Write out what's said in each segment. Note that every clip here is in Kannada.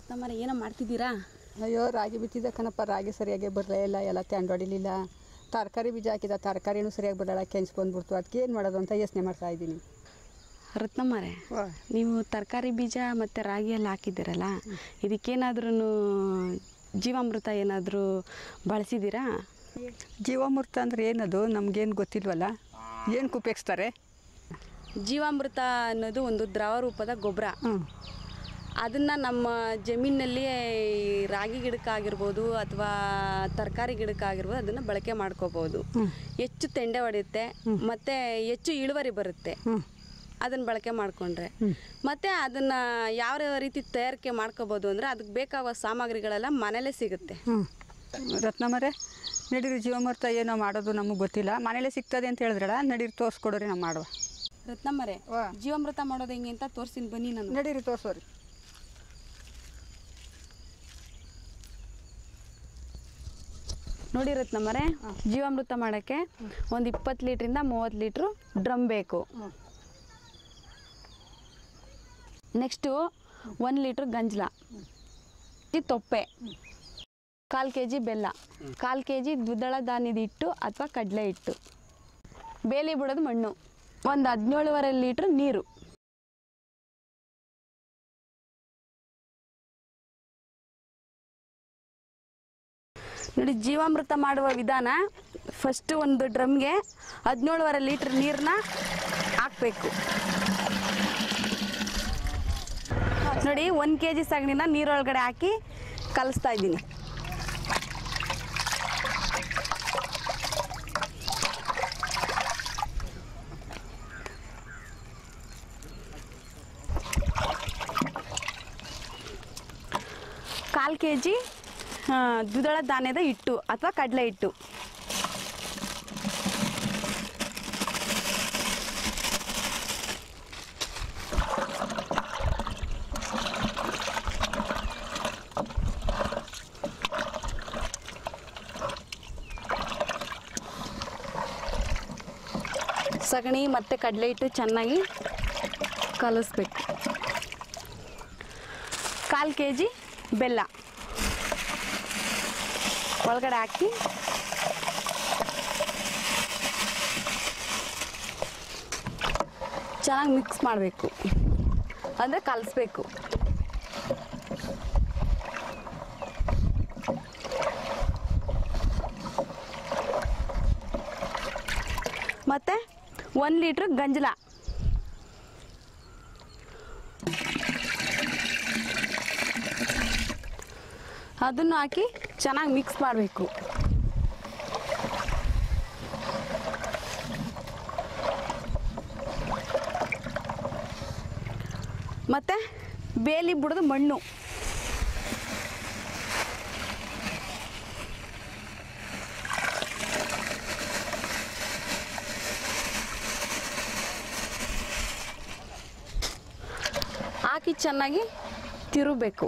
ರತ್ನಮ್ಮರ ಏನೋ ಮಾಡ್ತಿದ್ದೀರಾ ಅಯ್ಯೋ ರಾಗಿ ಬಿತ್ತಿದ್ದ ಕಣಪ್ಪ ರಾಗಿ ಸರಿಯಾಗಿ ಬರಲೇ ಇಲ್ಲ ಎಲ್ಲ ತಂಡೊಡಿಲಿಲ್ಲ ತರಕಾರಿ ಬೀಜ ಹಾಕಿದ ತರಕಾರಿನೂ ಸರಿಯಾಗಿ ಬರಲ್ಲ ಕೆಂಚು ಬಂದ್ಬಿಡ್ತು ಅದಕ್ಕೆ ಏನು ಮಾಡೋದು ಅಂತ ಯೋಚನೆ ಮಾಡ್ತಾ ಇದ್ದೀನಿ ರತ್ನಮ್ಮರೇ ನೀವು ತರಕಾರಿ ಬೀಜ ಮತ್ತು ರಾಗಿ ಎಲ್ಲ ಹಾಕಿದ್ದೀರಲ್ಲ ಇದಕ್ಕೇನಾದ್ರೂ ಜೀವಾಮೃತ ಏನಾದರೂ ಬಳಸಿದ್ದೀರಾ ಜೀವಾಮೃತ ಅಂದರೆ ಏನದು ನಮಗೇನು ಗೊತ್ತಿಲ್ವಲ್ಲ ಏನು ಉಪಯೋಗಿಸ್ತಾರೆ ಜೀವಾಮೃತ ಅನ್ನೋದು ಒಂದು ದ್ರವ ರೂಪದ ಗೊಬ್ಬರ ಹ್ಞೂ ಅದನ್ನು ನಮ್ಮ ಜಮೀನಲ್ಲಿ ರಾಗಿ ಗಿಡಕ್ಕಾಗಿರ್ಬೋದು ಅಥವಾ ತರಕಾರಿ ಗಿಡಕ್ಕಾಗಿರ್ಬೋದು ಅದನ್ನು ಬಳಕೆ ಮಾಡ್ಕೋಬೋದು ಹೆಚ್ಚು ತೆಂಡೆ ಹೊಡೆಯುತ್ತೆ ಮತ್ತು ಹೆಚ್ಚು ಇಳುವರಿ ಬರುತ್ತೆ ಹ್ಞೂ ಅದನ್ನು ಬಳಕೆ ಮಾಡಿಕೊಂಡ್ರೆ ಮತ್ತು ಅದನ್ನು ಯಾವ ರೀತಿ ತಯಾರಿಕೆ ಮಾಡ್ಕೋಬೋದು ಅಂದರೆ ಅದಕ್ಕೆ ಬೇಕಾಗುವ ಸಾಮಗ್ರಿಗಳೆಲ್ಲ ಮನೇಲೇ ಸಿಗುತ್ತೆ ಹ್ಞೂ ರತ್ನಮ್ಮರೇ ನಡೀರಿ ಜೀವಾಮೃತ ಏನೋ ಮಾಡೋದು ನಮಗೆ ಗೊತ್ತಿಲ್ಲ ಮನೇಲೆ ಸಿಗ್ತದೆ ಅಂತ ಹೇಳಿದ್ರಲ್ಲ ನಡೀರಿ ತೋರಿಸ್ಕೊಡೋರಿ ನಾವು ಮಾಡುವ ರತ್ನಮ್ಮರೇ ವಾ. ಜೀವಾಮೃತ ಮಾಡೋದು ಹೆಂಗೆ ಅಂತ ತೋರಿಸ್ತೀನಿ ಬನ್ನಿ ನಾನು ನಡೀರಿ ತೋರಿಸೋರಿ ನೋಡಿ ರತ್ನಮ್ಮರೇ ಜೀವಾಮೃತ ಮಾಡೋಕ್ಕೆ ಒಂದು ಇಪ್ಪತ್ತು ಲೀಟ್ರಿಂದ ಮೂವತ್ತು ಲೀಟ್ರು ಡ್ರಮ್ ಬೇಕು ನೆಕ್ಸ್ಟು ಒಂದು ಲೀಟ್ರ್ ಗಂಜಲ ಈ ತೊಪ್ಪೆ ಕಾಲು ಕೆ ಜಿ ಬೆಲ್ಲ ಕಾಲು ಕೆ ಜಿ ದ್ವಿದಳ ಧಾನ್ಯದ ಹಿಟ್ಟು ಅಥವಾ ಕಡಲೆ ಹಿಟ್ಟು ಬೇಲಿ ಬಿಡೋದು ಮಣ್ಣು ಒಂದು ಹದಿನೇಳುವರೆ ಲೀಟ್ರ್ ನೀರು ನೋಡಿ ಜೀವಾಮೃತ ಮಾಡುವ ವಿಧಾನ ಫಸ್ಟ್ ಒಂದು ಡ್ರಮ್ಗೆ ಹದಿನೇಳುವರೆ ಲೀಟ್ರ್ ನೀರನ್ನ ಹಾಕಬೇಕು ನೋಡಿ ಒಂದು ಕೆ ಜಿ ಸಗಣಿನ ನೀರೊಳಗಡೆ ಹಾಕಿ ಕಲಿಸ್ತಾ ಇದ್ದೀನಿ ಕಾಲು ಕೆ ಜಿ ದ್ವಿದಳ ಧಾನ್ಯದ ಹಿಟ್ಟು ಅಥವಾ ಕಡಲೆ ಹಿಟ್ಟು ಸಗಣಿ ಮತ್ತು ಕಡಲೆ ಹಿಟ್ಟು ಚೆನ್ನಾಗಿ ಕಲಿಸ್ಬೇಕು ಕಾಲು ಕೆ ಜಿ ಬೆಲ್ಲ ಒಳಗಡೆ ಹಾಕಿ ಚೆನ್ನಾಗಿ ಮಿಕ್ಸ್ ಮಾಡಬೇಕು ಅಂದರೆ ಕಲಿಸ್ಬೇಕು ಮತ್ತು ಒಂದು ಲೀಟ್ರ್ ಗಂಜಲ ಅದನ್ನು ಹಾಕಿ ಚೆನ್ನಾಗಿ ಮಿಕ್ಸ್ ಮಾಡಬೇಕು ಮತ್ತು ಬೇಲಿ ಬಿಡೋದು ಮಣ್ಣು ಹಾಕಿ ಚೆನ್ನಾಗಿ ತಿರುಬೇಕು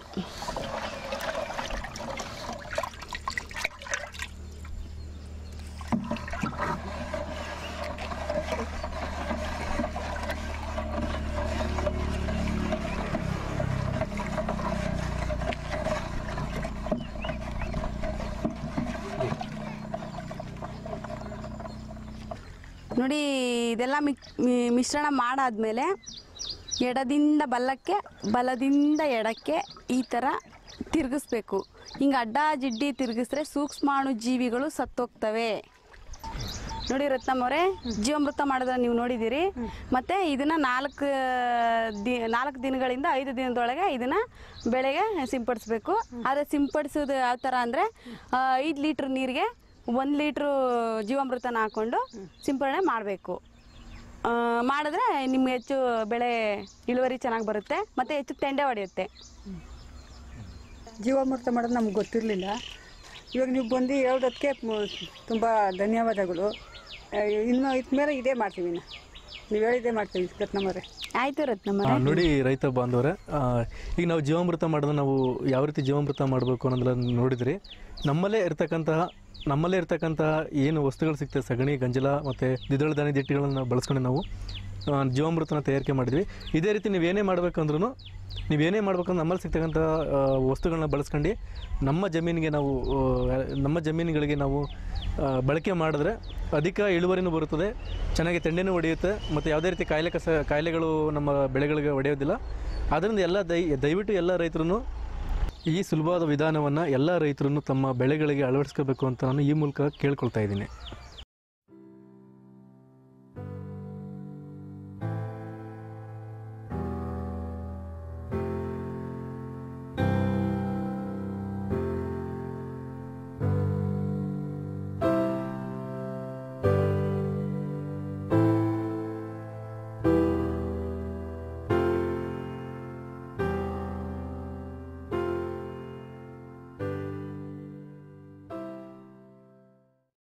ನೋಡಿ ಇದೆಲ್ಲ ಮಿಕ್ ಮಿ- ಮಿಶ್ರಣ ಮಾಡಾದ್ಮೇಲೆ ಎಡದಿಂದ ಬಲಕ್ಕೆ ಬಲದಿಂದ ಎಡಕ್ಕೆ ಈ ಥರ ತಿರುಗಿಸ್ಬೇಕು ಹಿಂಗೆ ಅಡ್ಡ ಜಿಡ್ಡಿ ತಿರುಗಿಸ್ರೆ ಸೂಕ್ಷ್ಮಾಣು ಜೀವಿಗಳು ಸತ್ತೋಗ್ತವೆ ನೋಡಿ ರತ್ನಮ್ಮವ್ರೆ ಜೀವಾಮೃತ ಮಾಡೋದ ನೀವು ನೋಡಿದ್ದೀರಿ ಮತ್ತು ಇದನ್ನ ನಾಲ್ಕು ದಿ ನಾಲ್ಕು ದಿನಗಳಿಂದ ಐದು ದಿನದೊಳಗೆ ಇದನ್ನ ಬೆಳೆಗೆ ಸಿಂಪಡಿಸ್ಬೇಕು ಆದರೆ ಸಿಂಪಡಿಸೋದು ಯಾವ ಥರ ಅಂದರೆ ಐದು ಲೀಟ್ರ್ ನೀರಿಗೆ ಒಂದು ಲೀಟ್ರು ಜೀವಾಮೃತನ ಹಾಕ್ಕೊಂಡು ಸಿಂಪಡಣೆ ಮಾಡಬೇಕು ಮಾಡಿದ್ರೆ ನಿಮ್ಗೆ ಹೆಚ್ಚು ಬೆಳೆ ಇಳುವರಿ ಚೆನ್ನಾಗಿ ಬರುತ್ತೆ ಮತ್ತು ಹೆಚ್ಚು ತೆಂಡೆ ಹೊಡೆಯುತ್ತೆ ಜೀವಾಮೃತ ಮಾಡೋದು ನಮ್ಗೆ ಗೊತ್ತಿರಲಿಲ್ಲ ಇವಾಗ ನೀವು ಬಂದು ಹೇಳೋದಕ್ಕೆ ತುಂಬ ಧನ್ಯವಾದಗಳು ಆ, ಇನ್ನು ಇದ್ಮೇಲೆ ಇದೇ ಮಾಡ್ತೀವಿ ನಾ ನೀವು ಹೇಳಿದ್ದೇ ಮಾಡ್ತೀವಿ ರತ್ನಮ್ಮರೇ ಆಯಿತು ರತ್ನಮ್ಮ ಆ, ನೋಡಿ ರೈತ ಬಾಂಧವರೇ ಆ, ಈಗ ನಾವು ಜೀವಾಮೃತ ಮಾಡೋದು ನಾವು ಯಾವ ರೀತಿ ಜೀವಾಮೃತ ಮಾಡಬೇಕು ಅನ್ನೋದನ್ನ ನೋಡಿದ್ರಿ ನಮ್ಮಲ್ಲೇ ಇರ್ತಕ್ಕಂತಹ ನಮ್ಮಲ್ಲೇ ಇರ್ತಕ್ಕಂಥ ಏನು ವಸ್ತುಗಳು ಸಿಗ್ತದೆ ಸಗಣಿ ಗಂಜಲ ಮತ್ತು ದ್ವಿದಳ ಧಾನ್ಯ ದಿಟ್ಟಿಗಳನ್ನು ಬಳಸ್ಕೊಂಡು ನಾವು ಆ, ಜೀವಾಮೃತನ ತಯಾರಿಕೆ ಮಾಡಿದ್ವಿ ಇದೇ ರೀತಿ ನೀವೇನೇ ಮಾಡ್ಬೇಕಂದ್ರೂ ನೀವೇನೇ ಮಾಡ್ಬೇಕಂದ್ರೆ ನಮ್ಮಲ್ಲಿ ಸಿಗ್ತಕ್ಕಂಥ ಆ, ವಸ್ತುಗಳನ್ನ ಬಳಸ್ಕೊಂಡು ನಮ್ಮ ಜಮೀನಿಗೆ ನಾವು ಆ, ನಮ್ಮ ಜಮೀನುಗಳಿಗೆ ನಾವು ಆ, ಬಳಕೆ ಮಾಡಿದ್ರೆ ಅಧಿಕ ಇಳುವರಿನೂ ಬರುತ್ತದೆ ಚೆನ್ನಾಗಿ ತೆಂಡೆನೂ ಹೊಡೆಯುತ್ತೆ ಮತ್ತು ಯಾವುದೇ ರೀತಿ ಕಾಯಿಲೆ ಕಸ ಕಾಯಿಲೆಗಳು ನಮ್ಮ ಬೆಳೆಗಳಿಗೆ ಹೊಡೆಯೋದಿಲ್ಲ ಆದ್ದರಿಂದ ಎಲ್ಲ ದಯ ದಯವಿಟ್ಟು ಎಲ್ಲ ರೈತರು ಈ ಸುಲಭವಾದ ವಿಧಾನವನ್ನು ಎಲ್ಲ ರೈತರು ತಮ್ಮ ಬೆಳೆಗಳಿಗೆ ಅಳವಡಿಸ್ಕೋಬೇಕು ಅಂತ ನಾನು ಈ ಮೂಲಕ ಕೇಳ್ಕೊಳ್ತಾ ಇದ್ದೀನಿ